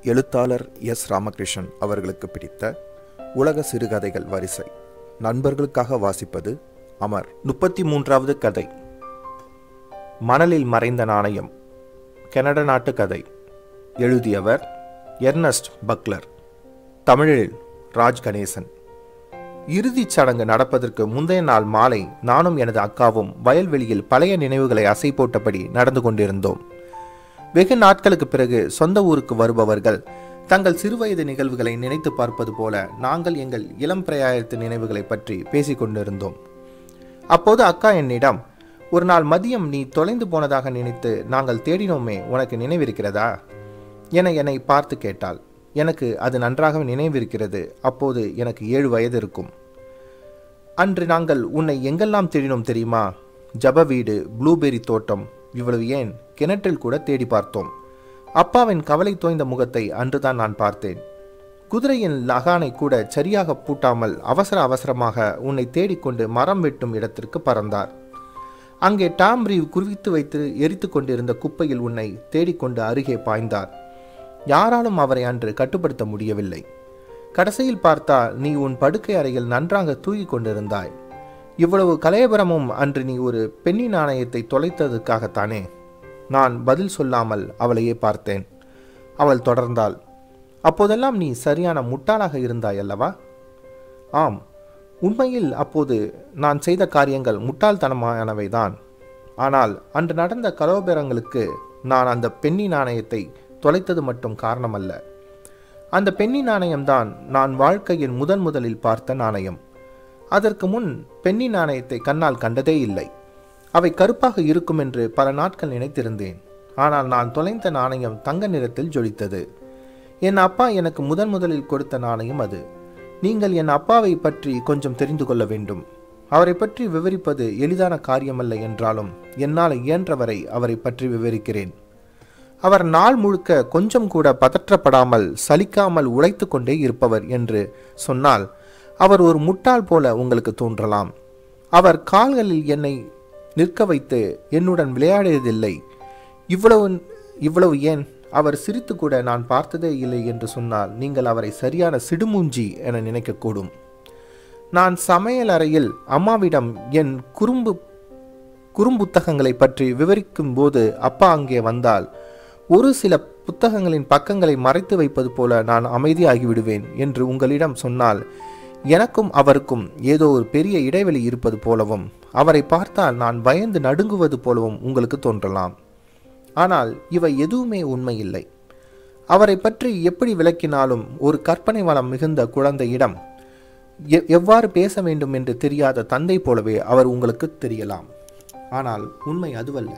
எழுத்தாளர் எஸ் ராமகிருஷ்ணன் அவர்களுக்கு பிடித்த உலக சிறுகதைகள் வரிசை நண்பர்களுக்காக வாசிப்பது அமர் முப்பத்தி மூன்றாவது கதை மணலில் மறைந்த நாணயம் கனடா நாட்டு கதை எழுதியவர் எர்னஸ்ட் பக்லர் தமிழில் ராஜ் கணேசன் இறுதிச் சடங்கு நடப்பதற்கு முந்தைய நாள் மாலை நானும் எனது அக்காவும் வயல்வெளியில் பழைய நினைவுகளை அசை போட்டபடி நடந்து கொண்டிருந்தோம் வெகு நாட்களுக்கு பிறகு சொந்த ஊருக்கு வருபவர்கள் தங்கள் சிறுவயது நிகழ்வுகளை நினைத்து பார்ப்பது போல நாங்கள் எங்கள் இளம் பிரயாயத்து நினைவுகளை பற்றி பேசிக் கொண்டிருந்தோம் அப்போது அக்கா என்னிடம் ஒரு நாள் மதியம் நீ தொலைந்து போனதாக நினைத்து நாங்கள் தேடினோமே உனக்கு நினைவிருக்கிறதா என என்னை பார்த்து கேட்டாள் எனக்கு அது நன்றாக நினைவிருக்கிறது அப்போது எனக்கு ஏழு வயது இருக்கும் அன்று நாங்கள் உன்னை எங்கெல்லாம் தேடினோம் தெரியுமா ஜப வீடு ப்ளூபெரி தோட்டம் இவ்வளவு ஏன் கிணற்றில் கூட தேடி பார்த்தோம் அப்பாவின் கவலை தோய்ந்த முகத்தை அன்றுதான் நான் பார்த்தேன் குதிரையின் லகானை கூட சரியாக பூட்டாமல் அவசர அவசரமாக உன்னை தேடிக்கொண்டு மரம் வெட்டும் இடத்திற்கு பறந்தார் அங்கே டாம்ரி குவித்து வைத்து எரித்து கொண்டிருந்த குப்பையில் உன்னை தேடிக்கொண்டு அருகே பாய்ந்தார் யாராலும் அவரை அன்று கட்டுப்படுத்த முடியவில்லை கடைசியில் பார்த்தால் நீ உன் படுக்கை அறையில் நன்றாக தூங்கிக் கொண்டிருந்தாய் இவ்வளவு கலையபரமும் அன்று நீ ஒரு பெண்ணி நாணயத்தை தொலைத்ததுக்காகத்தானே நான் பதில் சொல்லாமல் அவளையே பார்த்தேன் அவள் தொடர்ந்தாள் அப்போதெல்லாம் நீ சரியான முட்டாளாக இருந்தாய் அல்லவா ஆம் உண்மையில் அப்போது நான் செய்த காரியங்கள் முட்டாள்தனமானவைதான் ஆனால் அன்று நடந்த கலோபரங்களுக்கு நான் அந்த பெண்ணி நாணயத்தை தொலைத்தது மட்டும் காரணமல்ல அந்த பெண்ணி நாணயம்தான் நான் வாழ்க்கையின் முதன் முதலில் பார்த்த நாணயம் அதற்கு முன் பெண்ணி நாணயத்தை கண்ணால் கண்டதே இல்லை அவை கருப்பாக இருக்கும் என்று பல நாட்கள் நினைத்திருந்தேன் ஆனால் நான் தொலைந்த நாணயம் தங்க நிறத்தில் ஜொலித்தது என் அப்பா எனக்கு முதன் முதலில் கொடுத்த நாணயம் அது நீங்கள் என் அப்பாவை பற்றி கொஞ்சம் தெரிந்து கொள்ள வேண்டும் அவரை பற்றி விவரிப்பது எளிதான காரியமல்ல என்றாலும் என்னால் இயன்றவரை அவரை பற்றி விவரிக்கிறேன் அவர் நாள் முழுக்க கொஞ்சம் கூட பதற்றப்படாமல் சலிக்காமல் உழைத்து கொண்டே இருப்பவர் என்று சொன்னால் அவர் ஒரு முட்டாள் போல உங்களுக்கு தோன்றலாம் அவர் கால்களில் என்னை நிற்க வைத்து என்னுடன் விளையாடியதில்லை இவ்வளவு இவ்வளவு ஏன் அவர் சிரித்து கூட நான் பார்த்ததே இல்லை என்று சொன்னால் நீங்கள் அவரை சரியான சிடுமூஞ்சி என நினைக்கக்கூடும் நான் சமையல் அறையில் அம்மாவிடம் என் குறும்பு குறும்புத்தகங்களை பற்றி விவரிக்கும் போது அப்பா அங்கே வந்தால் ஒரு சில புத்தகங்களின் பக்கங்களை மறைத்து வைப்பது போல நான் அமைதியாகி விடுவேன் என்று உங்களிடம் சொன்னால் எனக்கும் அவருக்கும் ஏதோ ஒரு பெரிய இடைவெளி இருப்பது போலவும் அவரை பார்த்தால் நான் பயந்து நடுங்குவது போலவும் உங்களுக்கு தோன்றலாம் ஆனால் இவை எதுவுமே உண்மையில்லை அவரை பற்றி எப்படி விளக்கினாலும் ஒரு கற்பனை வளம் மிகுந்த குழந்தையிடம் எவ்வாறு பேச வேண்டும் என்று தெரியாத தந்தை போலவே அவர் உங்களுக்கு தெரியலாம் ஆனால் உண்மை அதுவல்ல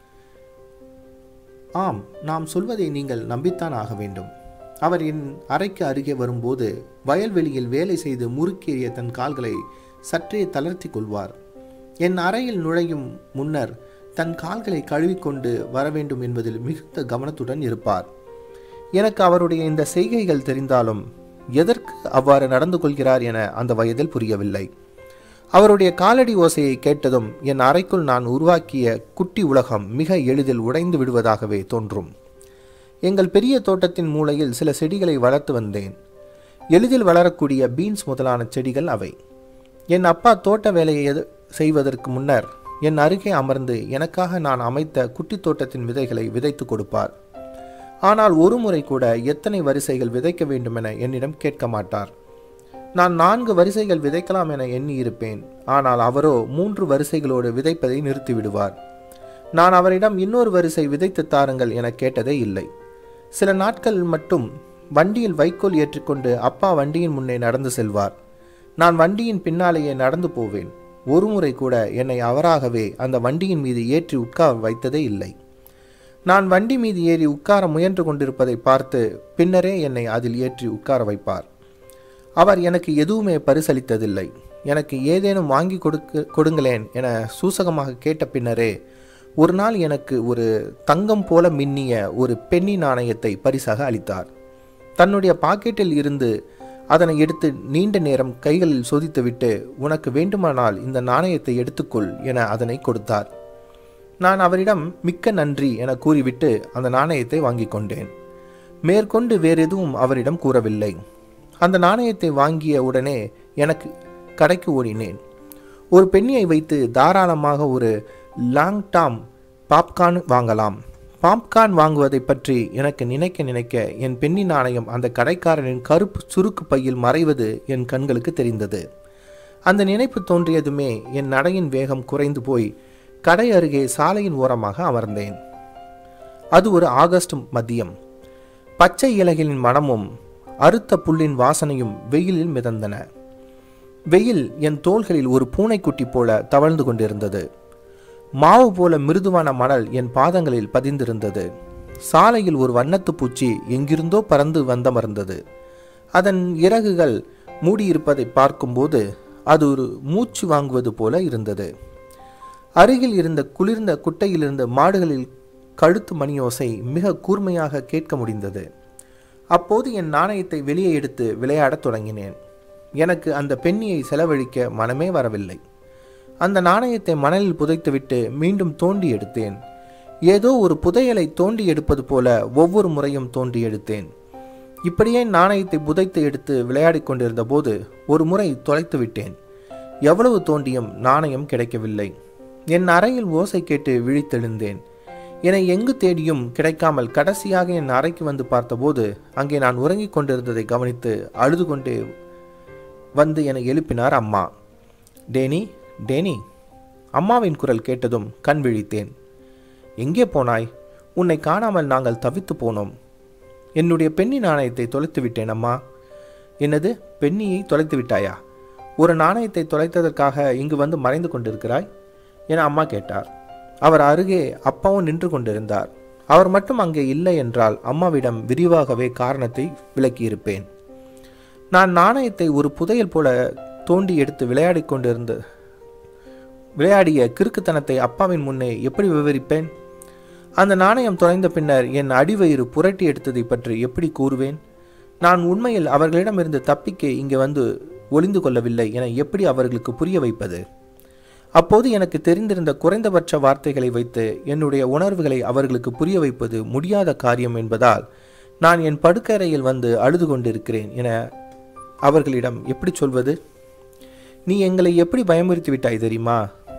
ஆம் நாம் சொல்வதை நீங்கள் நம்பித்தான் ஆக வேண்டும் அவர் என் அறைக்கு அருகே வரும்போது வயல்வெளியில் வேலை செய்து முறுக்கேறிய தன் கால்களை சற்றே தளர்த்தி கொள்வார் என் அறையில் நுழையும் முன்னர் தன் கால்களை கழுவிக்கொண்டு வர வேண்டும் என்பதில் மிகுந்த கவனத்துடன் இருப்பார் எனக்கு அவருடைய இந்த செய்கைகள் தெரிந்தாலும் எதற்கு அவ்வாறு நடந்து கொள்கிறார் என அந்த வயதில் புரியவில்லை அவருடைய காலடி ஓசையை கேட்டதும் என் அறைக்குள் நான் உருவாக்கிய குட்டி உலகம் மிக எளிதில் உடைந்து விடுவதாகவே தோன்றும் எங்கள் பெரிய தோட்டத்தின் மூலையில் சில செடிகளை வளர்த்து வந்தேன் எளிதில் வளரக்கூடிய பீன்ஸ் முதலான செடிகள் அவை என் அப்பா தோட்ட வேலையை செய்வதற்கு முன்னர் என் அருகே அமர்ந்து எனக்காக நான் அமைத்த குட்டி தோட்டத்தின் விதைகளை விதைத்து கொடுப்பார் ஆனால் ஒரு முறை கூட எத்தனை வரிசைகள் விதைக்க வேண்டுமென என்னிடம் கேட்க மாட்டார் நான் நான்கு வரிசைகள் விதைக்கலாம் என எண்ணி இருப்பேன் ஆனால் அவரோ மூன்று வரிசைகளோடு விதைப்பதை நிறுத்திவிடுவார் நான் அவரிடம் இன்னொரு வரிசை விதைத்து தாருங்கள் என கேட்டதே இல்லை சில நாட்கள் மட்டும் வண்டியில் வைக்கோல் ஏற்றிக்கொண்டு அப்பா வண்டியின் முன்னே நடந்து செல்வார் நான் வண்டியின் பின்னாலேயே நடந்து போவேன் ஒரு முறை கூட என்னை அவராகவே அந்த வண்டியின் மீது ஏற்றி உட்கார வைத்ததே இல்லை நான் வண்டி மீது ஏறி உட்கார முயன்று கொண்டிருப்பதை பார்த்து பின்னரே என்னை அதில் ஏற்றி உட்கார வைப்பார் அவர் எனக்கு எதுவுமே பரிசளித்ததில்லை எனக்கு ஏதேனும் வாங்கி கொடுக்க கொடுங்களேன் என சூசகமாக கேட்ட பின்னரே ஒரு நாள் எனக்கு ஒரு தங்கம் போல மின்னிய ஒரு பெண்ணி நாணயத்தை பரிசாக அளித்தார் தன்னுடைய பாக்கெட்டில் இருந்து அதனை எடுத்து நீண்ட நேரம் கைகளில் சோதித்துவிட்டு உனக்கு வேண்டுமானால் இந்த நாணயத்தை எடுத்துக்கொள் என அதனை கொடுத்தார் நான் அவரிடம் மிக்க நன்றி என கூறிவிட்டு அந்த நாணயத்தை வாங்கி கொண்டேன் மேற்கொண்டு வேறெதுவும் அவரிடம் கூறவில்லை அந்த நாணயத்தை வாங்கிய உடனே எனக்கு கடைக்கு ஓடினேன் ஒரு பெண்ணியை வைத்து தாராளமாக ஒரு லாங் டாம் பாப்கார்ன் வாங்கலாம் பாப்கார்ன் வாங்குவதை பற்றி எனக்கு நினைக்க நினைக்க என் பெண்ணி நாணயம் அந்த கடைக்காரனின் கருப்பு சுருக்கு பையில் மறைவது என் கண்களுக்கு தெரிந்தது அந்த நினைப்பு தோன்றியதுமே என் நடையின் வேகம் குறைந்து போய் கடை அருகே சாலையின் ஓரமாக அமர்ந்தேன் அது ஒரு ஆகஸ்ட் மதியம் பச்சை இலைகளின் மனமும் அறுத்த புல்லின் வாசனையும் வெயிலில் மிதந்தன வெயில் என் தோள்களில் ஒரு பூனைக்குட்டி போல தவழ்ந்து கொண்டிருந்தது மாவு போல மிருதுவான மணல் என் பாதங்களில் பதிந்திருந்தது சாலையில் ஒரு வண்ணத்து பூச்சி எங்கிருந்தோ பறந்து வந்தமர்ந்தது அதன் இறகுகள் மூடியிருப்பதை பார்க்கும்போது அது ஒரு மூச்சு வாங்குவது போல இருந்தது அருகில் இருந்த குளிர்ந்த குட்டையிலிருந்த மாடுகளில் கழுத்து மணியோசை மிக கூர்மையாக கேட்க முடிந்தது அப்போது என் நாணயத்தை வெளியே எடுத்து விளையாடத் தொடங்கினேன் எனக்கு அந்த பெண்ணியை செலவழிக்க மனமே வரவில்லை அந்த நாணயத்தை மணலில் புதைத்துவிட்டு மீண்டும் தோண்டி எடுத்தேன் ஏதோ ஒரு புதையலை தோண்டி எடுப்பது போல ஒவ்வொரு முறையும் தோண்டி எடுத்தேன் இப்படியே நாணயத்தை புதைத்து எடுத்து விளையாடிக் கொண்டிருந்த போது ஒரு முறை தொலைத்து விட்டேன் எவ்வளவு தோண்டியும் நாணயம் கிடைக்கவில்லை என் அறையில் ஓசை கேட்டு விழித்தெழுந்தேன் என்னை எங்கு தேடியும் கிடைக்காமல் கடைசியாக என் அறைக்கு வந்து பார்த்தபோது அங்கே நான் உறங்கிக் கொண்டிருந்ததை கவனித்து அழுது கொண்டே வந்து என்னை எழுப்பினார் அம்மா டேனி டேனி அம்மாவின் குரல் கேட்டதும் கண் விழித்தேன் எங்கே போனாய் உன்னை காணாமல் நாங்கள் தவித்து போனோம் என்னுடைய பெண்ணி நாணயத்தை தொலைத்து விட்டேன் அம்மா என்னது பெண்ணியை தொலைத்து விட்டாயா ஒரு நாணயத்தை தொலைத்ததற்காக இங்கு வந்து மறைந்து கொண்டிருக்கிறாய் என அம்மா கேட்டார் அவர் அருகே அப்பாவும் நின்று கொண்டிருந்தார் அவர் மட்டும் அங்கே இல்லை என்றால் அம்மாவிடம் விரிவாகவே காரணத்தை விளக்கியிருப்பேன் நான் நாணயத்தை ஒரு புதையல் போல தோண்டி எடுத்து விளையாடிக் கொண்டிருந்த விளையாடிய கிறுக்குத்தனத்தை அப்பாவின் முன்னே எப்படி விவரிப்பேன் அந்த நாணயம் தொலைந்த பின்னர் என் அடிவயிறு புரட்டி எடுத்ததை பற்றி எப்படி கூறுவேன் நான் உண்மையில் அவர்களிடமிருந்து தப்பிக்க இங்கே வந்து ஒளிந்து கொள்ளவில்லை என எப்படி அவர்களுக்கு புரிய வைப்பது அப்போது எனக்கு தெரிந்திருந்த குறைந்தபட்ச வார்த்தைகளை வைத்து என்னுடைய உணர்வுகளை அவர்களுக்கு புரிய வைப்பது முடியாத காரியம் என்பதால் நான் என் படுக்கறையில் வந்து அழுது கொண்டிருக்கிறேன் என அவர்களிடம் எப்படி சொல்வது நீ எங்களை எப்படி பயமுறுத்தி விட்டாய் தெரியுமா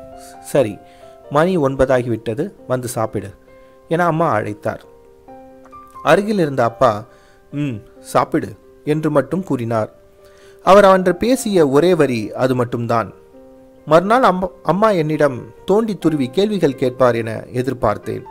சரி மணி ஒன்பதாகிவிட்டது வந்து சாப்பிடு என அம்மா அழைத்தார் அருகில் இருந்த அப்பா ம் சாப்பிடு என்று மட்டும் கூறினார் அவர் அன்று பேசிய ஒரே வரி அது மட்டும்தான் மறுநாள் அம்மா அம்மா என்னிடம் தோண்டி துருவி கேள்விகள் கேட்பார் என எதிர்பார்த்தேன்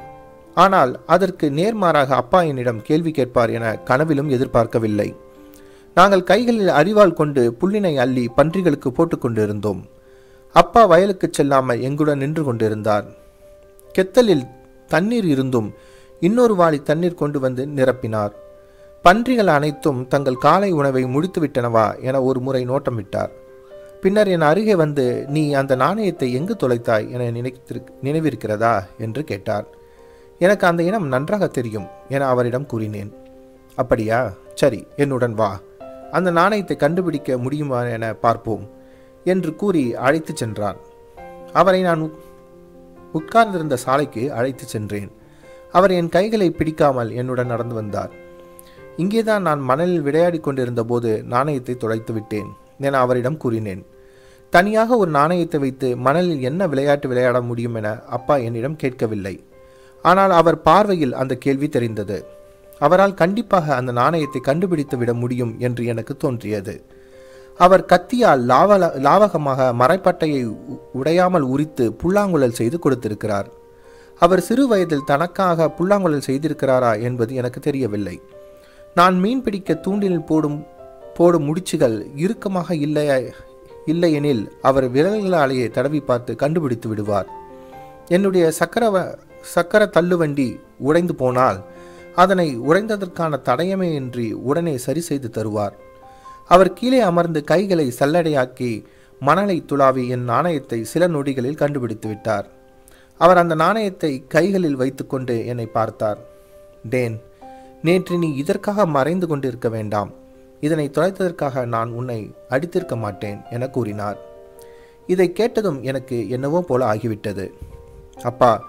ஆனால் அதற்கு நேர்மாறாக அப்பா என்னிடம் கேள்வி கேட்பார் என கனவிலும் எதிர்பார்க்கவில்லை நாங்கள் கைகளில் அரிவாள் கொண்டு புல்லினை அள்ளி பன்றிகளுக்கு போட்டுக்கொண்டிருந்தோம் அப்பா வயலுக்கு செல்லாமல் எங்குடன் நின்று கொண்டிருந்தார் கெத்தலில் தண்ணீர் இருந்தும் இன்னொரு வாளி தண்ணீர் கொண்டு வந்து நிரப்பினார் பன்றிகள் அனைத்தும் தங்கள் காலை உணவை முடித்துவிட்டனவா என ஒரு முறை நோட்டம் விட்டார் பின்னர் என் அருகே வந்து நீ அந்த நாணயத்தை எங்கு தொலைத்தாய் என நினைத்திரு நினைவிருக்கிறதா என்று கேட்டார் எனக்கு அந்த இனம் நன்றாக தெரியும் என அவரிடம் கூறினேன் அப்படியா சரி என்னுடன் வா அந்த நாணயத்தை கண்டுபிடிக்க முடியுமா என பார்ப்போம் என்று கூறி அழைத்துச் சென்றார் அவரை நான் உட்- உட்கார்ந்திருந்த சாலைக்கு அழைத்துச் சென்றேன் அவர் என் கைகளை பிடிக்காமல் என்னுடன் நடந்து வந்தார் இங்கேதான் நான் மணலில் விளையாடிக் கொண்டிருந்த போது நாணயத்தை தொலைத்து விட்டேன் என அவரிடம் கூறினேன் தனியாக ஒரு நாணயத்தை வைத்து மணலில் என்ன விளையாட்டு விளையாட முடியும் என அப்பா என்னிடம் கேட்கவில்லை ஆனால் அவர் பார்வையில் அந்த கேள்வி தெரிந்தது அவரால் கண்டிப்பாக அந்த நாணயத்தை கண்டுபிடித்து விட முடியும் என்று எனக்கு தோன்றியது அவர் கத்தியால் லாவல லாவகமாக மரைப்பட்டையை உ- உடையாமல் உரித்து புல்லாங்குழல் செய்து கொடுத்திருக்கிறார் அவர் சிறு வயதில் தனக்காக புல்லாங்குழல் செய்திருக்கிறாரா என்பது எனக்கு தெரியவில்லை நான் மீன் பிடிக்க தூண்டில் போடும் போடும் முடிச்சுகள் இறுக்கமாக இல்லை இல்லையெனில் அவர் விரல்களாலேயே தடவி பார்த்து கண்டுபிடித்து விடுவார் என்னுடைய சக்கர வ- சக்கர தள்ளுவண்டி உடைந்து போனால் அதனை உடைந்ததற்கான தடயமே இன்றி உடனே சரி செய்து தருவார் அவர் கீழே அமர்ந்து கைகளை சல்லடையாக்கி மணலை துளாவி என் நாணயத்தை சில நொடிகளில் கண்டுபிடித்து விட்டார் அவர் அந்த நாணயத்தை கைகளில் வைத்துக்கொண்டு என்னை பார்த்தார் டேன் நேற்று நீ இதற்காக மறைந்து கொண்டிருக்க வேண்டாம் இதனை தொலைத்ததற்காக நான் உன்னை அடித்திருக்க மாட்டேன் என கூறினார் இதை கேட்டதும் எனக்கு என்னவோ போல ஆகிவிட்டது அப்பா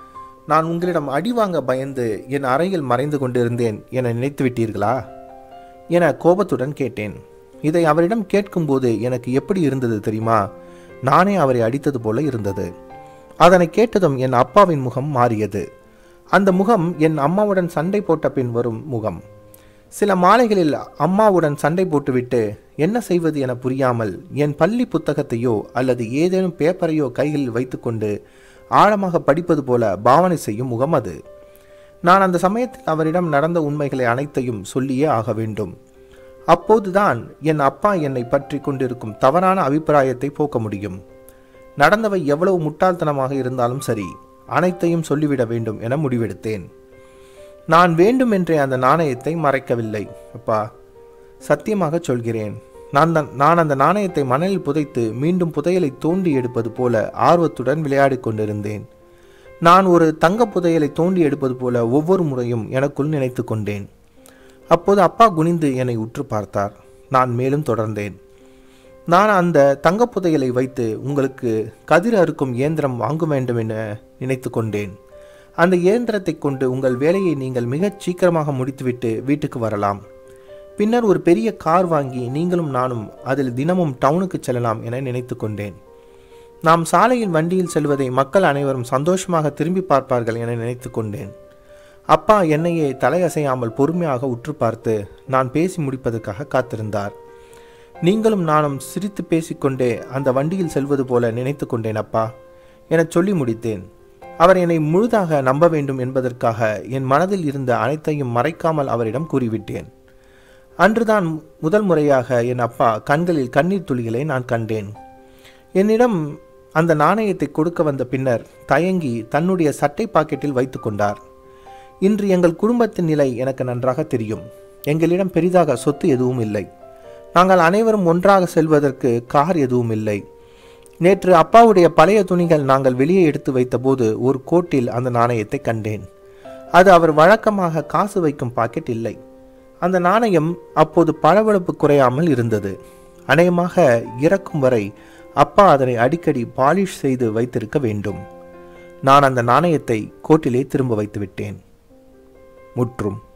நான் உங்களிடம் அடி வாங்க பயந்து என் அறையில் மறைந்து கொண்டிருந்தேன் என நினைத்து விட்டீர்களா என கோபத்துடன் கேட்டேன் இதை அவரிடம் கேட்கும்போது எனக்கு எப்படி இருந்தது தெரியுமா நானே அவரை அடித்தது போல இருந்தது அதனை கேட்டதும் என் அப்பாவின் முகம் மாறியது அந்த முகம் என் அம்மாவுடன் சண்டை போட்ட பின் வரும் முகம் சில மாலைகளில் அம்மாவுடன் சண்டை போட்டுவிட்டு என்ன செய்வது என புரியாமல் என் பள்ளி புத்தகத்தையோ அல்லது ஏதேனும் பேப்பரையோ கையில் வைத்துக்கொண்டு ஆழமாக படிப்பது போல பாவனை செய்யும் முகம் அது நான் அந்த சமயத்தில் அவரிடம் நடந்த உண்மைகளை அனைத்தையும் சொல்லியே ஆக வேண்டும் அப்போதுதான் என் அப்பா என்னை பற்றி கொண்டிருக்கும் தவறான அபிப்பிராயத்தை போக்க முடியும் நடந்தவை எவ்வளவு முட்டாள்தனமாக இருந்தாலும் சரி அனைத்தையும் சொல்லிவிட வேண்டும் என முடிவெடுத்தேன் நான் வேண்டுமென்றே அந்த நாணயத்தை மறைக்கவில்லை அப்பா சத்தியமாக சொல்கிறேன் நான் தான் நான் அந்த நாணயத்தை மணலில் புதைத்து மீண்டும் புதையலை தோண்டி எடுப்பது போல ஆர்வத்துடன் விளையாடிக் கொண்டிருந்தேன் நான் ஒரு தங்க புதையலை தோண்டி எடுப்பது போல ஒவ்வொரு முறையும் எனக்குள் நினைத்து கொண்டேன் அப்போது அப்பா குனிந்து என்னை உற்று பார்த்தார் நான் மேலும் தொடர்ந்தேன் நான் அந்த தங்க புதையலை வைத்து உங்களுக்கு கதிர் அறுக்கும் இயந்திரம் வாங்க வேண்டும் என நினைத்து கொண்டேன் அந்த இயந்திரத்தை கொண்டு உங்கள் வேலையை நீங்கள் மிகச் சீக்கிரமாக முடித்துவிட்டு வீட்டுக்கு வரலாம் பின்னர் ஒரு பெரிய கார் வாங்கி நீங்களும் நானும் அதில் தினமும் டவுனுக்கு செல்லலாம் என நினைத்து கொண்டேன் நாம் சாலையில் வண்டியில் செல்வதை மக்கள் அனைவரும் சந்தோஷமாக திரும்பி பார்ப்பார்கள் என நினைத்து கொண்டேன் அப்பா என்னையே தலையசையாமல் பொறுமையாக உற்று பார்த்து நான் பேசி முடிப்பதற்காக காத்திருந்தார் நீங்களும் நானும் சிரித்து பேசிக்கொண்டே அந்த வண்டியில் செல்வது போல நினைத்து கொண்டேன் அப்பா எனச் சொல்லி முடித்தேன் அவர் என்னை முழுதாக நம்ப வேண்டும் என்பதற்காக என் மனதில் இருந்த அனைத்தையும் மறைக்காமல் அவரிடம் கூறிவிட்டேன் அன்றுதான் முதல் முறையாக என் அப்பா கண்களில் கண்ணீர் துளிகளை நான் கண்டேன் என்னிடம் அந்த நாணயத்தை கொடுக்க வந்த பின்னர் தயங்கி தன்னுடைய சட்டை பாக்கெட்டில் வைத்து கொண்டார் இன்று எங்கள் குடும்பத்தின் நிலை எனக்கு நன்றாக தெரியும் எங்களிடம் பெரிதாக சொத்து எதுவும் இல்லை நாங்கள் அனைவரும் ஒன்றாக செல்வதற்கு கார் எதுவும் இல்லை நேற்று அப்பாவுடைய பழைய துணிகள் நாங்கள் வெளியே எடுத்து வைத்தபோது ஒரு கோட்டில் அந்த நாணயத்தை கண்டேன் அது அவர் வழக்கமாக காசு வைக்கும் பாக்கெட் இல்லை அந்த நாணயம் அப்போது பளபளப்பு குறையாமல் இருந்தது அநேகமாக இறக்கும் வரை அப்பா அதனை அடிக்கடி பாலிஷ் செய்து வைத்திருக்க வேண்டும் நான் அந்த நாணயத்தை கோட்டிலே திரும்ப வைத்து விட்டேன் முற்றும்